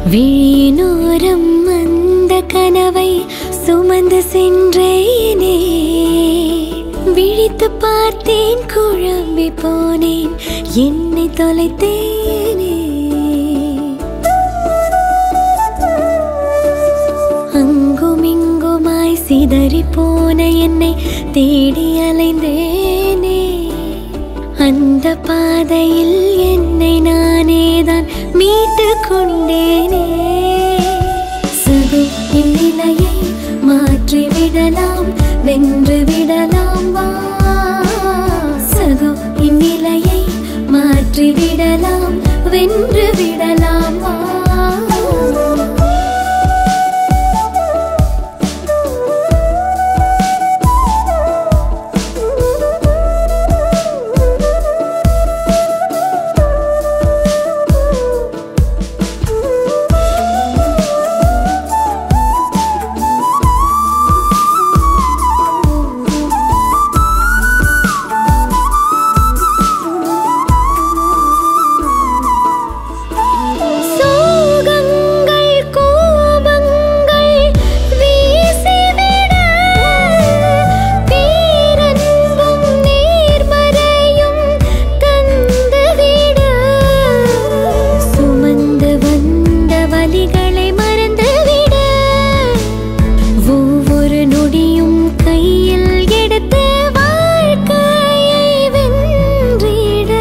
விழியினோரம் அந்த கனவை சுமந்து சென்றேனே விழித்து பார்த்தேன் குழம்பி போனேன் என்னை தொலைத்தேனே அங்கும் இங்குமாய் சிதறி போன என்னை தேடி அலைந்தேனே அந்த பாதையில் என்னை நானேதான் மீட்டு கொண்டேனே சகு இந்நிலையை மாற்றி விடலாம் வென்று விடலாம் வா சகு இந்நிலையை மாற்றி விடலாம் வென்று விடலாம் வா சோகங்கள் கோபங்கள் வீசிவிட பேரன்பும் நேர்மறையும் தந்துவிட சுமந்து வந்த வலிகளை மறந்துவிட ஒவ்வொரு நொடியும் கையில் எடுத்து வாழ்க்கையை வென்றிட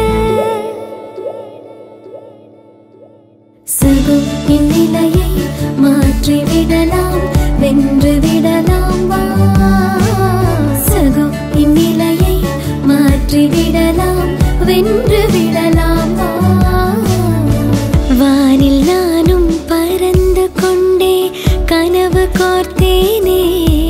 சகு இந்நிலையை மாற்றி விடலாம் வென்று விடலாம் வா சகு இந்நிலையை மாற்றி விடலாம் வென்று விடலாம் வா வானில் நானும் பறந்து கொண்டே கனவு கோர்த்தேனே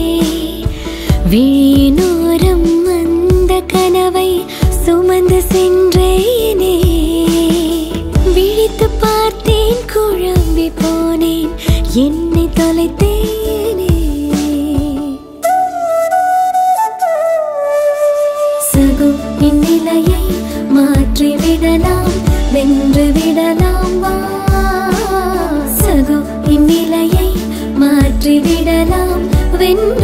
விழியினோரம் அந்த கனவை சுமந்து சென்றேனே விழித்து பார்த்தேன் குழம்பி போனேன் என்னை தொலைத்தேனே சகு இந்நிலையை மாற்றி விடலாம் வென்று விடலாம் வா சகு இந்நிலையை மாற்றி விடலாம் வென்று